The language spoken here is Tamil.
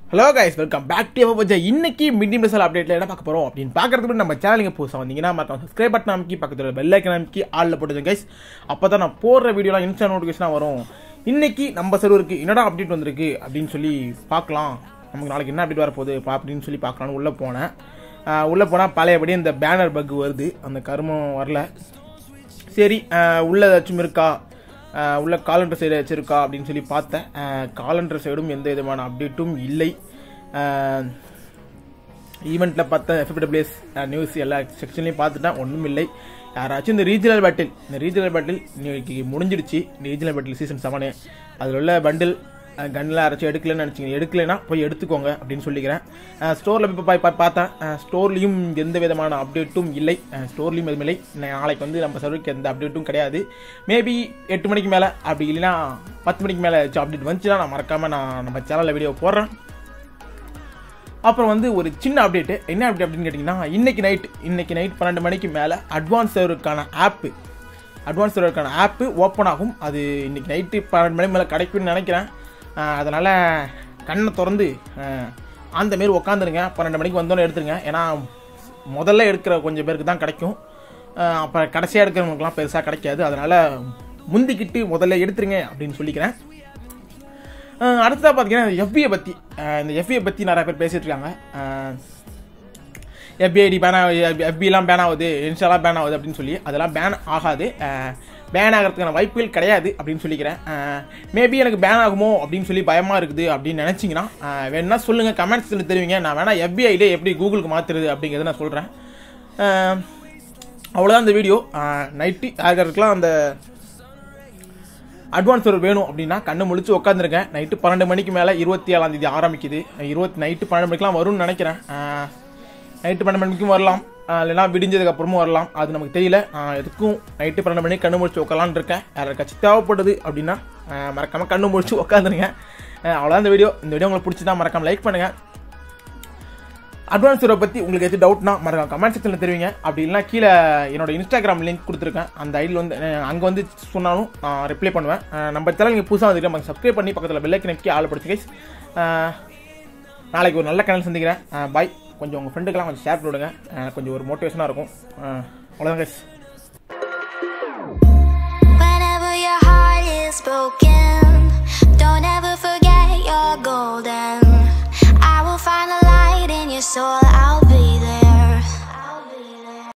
hello guys welcome back to பட்ஜா இன்னைக்கு மிட்டி மிசல் அப்டேட்ல என்ன பார்க்க போறோம் அப்படின்னு பார்க்கறதுக்கு முன்னாடி நம்ம சேனலுக்கு புதுசாக வந்தீங்கன்னா மறக்காம சப்ஸ்கிரைப் பட்டன் அமைக்கி பக்கத்தில் பெல் ஐக்கன் அமைக்கி ஆளில் போட்டுங்க கைஸ் அப்போ தான் நான் போடுற வீடியோலாம் இன்ஸ்டா நோட்டிஃபிகேஷனாக வரும் இன்னைக்கு நம்ம சர்வருக்கு என்னடா அப்டேட் வந்திருக்கு அப்படின்னு சொல்லி பார்க்கலாம் நமக்கு நாளைக்கு என்ன அப்டேட் வரப்போகுது பா அப்படின்னு சொல்லி பார்க்கலான்னு உள்ளே போனேன் ஆஹ் உள்ளே போனால் பழையபடி இந்த பேனர் பக் வருது அந்த கருமம் வரல சரி ஆஹ் உள்ள ஏதாச்சும் இருக்கா ஆஹ் உள்ள காலண்டர் சைடு ஏதாச்சும் இருக்கா அப்படின்னு சொல்லி பார்த்தேன் காலண்டர் சைடும் எந்த விதமான அப்டேட்டும் இல்லை ஈவெண்ட்டில் பார்த்த எஃப்டபிள்யூஎஸ் நியூஸ் எல்லா செக்ஷன்லையும் பார்த்துட்டேன் ஒன்றும் இல்லை யாராச்சும் இந்த ரீஜனல் பேட்டில் இந்த ரீஜனல் பேட்டில் இன்னைக்கு முடிஞ்சிடுச்சு ரீஜனல் பேட்டில் சீசன் செவனு அதில் உள்ள பண்டில் கன்னில் அரைச்சி எடுக்கலன்னு நினச்சிங்க எடுக்கலைன்னா போய் எடுத்துக்கோங்க அப்படின்னு சொல்லிக்கிறேன் ஸ்டோரில் போய் பா- பா- பார்த்தேன் ஸ்டோர்லேயும் எந்த விதமான அப்டேட்டும் இல்லை ஸ்டோர்லேயும் எதுவும் இல்லை நாளைக்கு வந்து நம்ம சர்வருக்கு எந்த அப்டேட்டும் கிடையாது மேபி எட்டு மணிக்கு மேலே அப்படி இல்லைன்னா பத்து மணிக்கு மேலே அப்டேட் வந்துச்சுன்னா நான் மறக்காமல் நான் நம்ம சேனலில் வீடியோ போடுறேன் அப்புறம் வந்து ஒரு சின்ன அப்டேட் என்ன அப்டேட் அப்படின்னு கேட்டிங்கன்னா இன்னைக்கு நைட் இன்னைக்கு நைட் பன்னெண்டு மணிக்கு மேலே அட்வான்ஸ் சர்வருக்கான ஆப்பு அட்வான்ஸ் சர்வருக்கான ஆப்பு ஓப்பன் ஆகும் அது இன்னைக்கு நைட்டு பன்னெண்டு மணி மேலே கிடைக்கும்னு நினைக்கிறேன் அஹ் அதனால் கண்ணை திறந்து அஹ் அந்த மாரி உக்காந்துருங்க பன்னெண்டு மணிக்கு வந்தோன்னே எடுத்துருங்க ஏன்னா முதல்ல எடுக்கிற கொஞ்சம் பேருக்கு தான் கிடைக்கும் அஹ் அப்போ கடைசியாக எடுக்கிறவங்களுக்குலாம் பெருசாக கிடைக்காது அதனால் முந்திக்கிட்டு முதல்ல எடுத்துருங்க அப்படின்னு சொல்லிக்கிறேன் அஹ் அடுத்ததா பார்த்தீங்கன்னா எஃபிஐ பற்றி இந்த எஃபிஐ பற்றி நிறைய பேர் பேசிட்டு இருக்காங்க எஃபிஐடி பேன் எஃபிலாம் பேன் ஆகுது இன்ஸ்டாலாம் பேன் ஆகுது அப்படின்னு சொல்லி அதெல்லாம் பேன் ஆகாது பேன் ஆகிறதுக்கான வாய்ப்புகள் கிடையாது அப்படின்னு சொல்லிக்கிறேன் மேபி எனக்கு பேன் ஆகுமோ அப்படின்னு சொல்லி பயமாக இருக்குது அப்படின்னு நினச்சிங்கன்னா வேணா சொல்லுங்கள் கமெண்ட்ஸில் தெரிவிங்க நான் வேணா எஃபிஐலே எப்படி கூகுளுக்கு மாற்றுறது அப்படிங்கிறத நான் சொல்கிறேன் அவ்வளோதான் இந்த வீடியோ நைட்டு ஆகிறதுக்குலாம் அந்த அட்வான்ஸ் ஒரு வேணும் அப்படின்னா கண்ணு முழிச்சு உட்காந்துருக்கேன் நைட்டு பன்னெண்டு மணிக்கு மேலே இருபத்தி ஏழாம் தேதி ஆரம்பிக்குது இருபத்தி நைட்டு பன்னெண்டு மணிக்கெலாம் வரும்னு நினைக்கிறேன் நைட்டு பன்னெண்டு மணிக்கும் வரலாம் ஆஹ் இல்லைன்னா விடிஞ்சதுக்கு அப்புறமும் வரலாம் அது நமக்கு தெரியல ஆஹ் எதுக்கும் நைட்டு பன்னெண்டு மணிக்கு கண்ணு முழிச்சு உட்காலான்னு இருக்கேன் யாருக்காச்சும் தேவைப்படுது அப்படின்னா ஆஹ் மறக்காம கண்ணு முழிச்சு உட்காந்துருங்க அவ்வளோதான் இந்த வீடியோ இந்த வீடியோ உங்களுக்கு பிடிச்சதா மறக்காம லைக் பண்ணுங்க அட்வான்ஸ் சர்வை பற்றி உங்களுக்கு எது டவுட்னா மறக்காம கமெண்ட் செக்ஷனில் தெரிவிங்க அப்படி இல்லைனா கீழே என்னோட இன்ஸ்டாகிராம் லிங்க் கொடுத்துருக்கேன் அந்த ஐடியில் வந்து அங்கே வந்து சொன்னாலும் நான் ரிப்ளை பண்ணுவேன் அஹ் நம்ம சேனல் நீங்கள் புதுசாக வந்துருக்கேன் சப்ஸ்கிரைப் பண்ணி பக்கத்தில் பெல்லைக்கு நெக்கி ஆள் படிச்சு கைஸ் நாளைக்கு ஒரு நல்ல கனல் சந்திக்கிறேன் பாய் கொஞ்சம் உங்கள் ஃப்ரெண்டுக்கெல்லாம் கொஞ்சம் ஷேர் பண்ணிவிடுங்க அஹ் கொஞ்சம் ஒரு மோட்டிவேஷனாக இருக்கும் அஹ் அவ்வளோதான் guys Whenever your heart is broken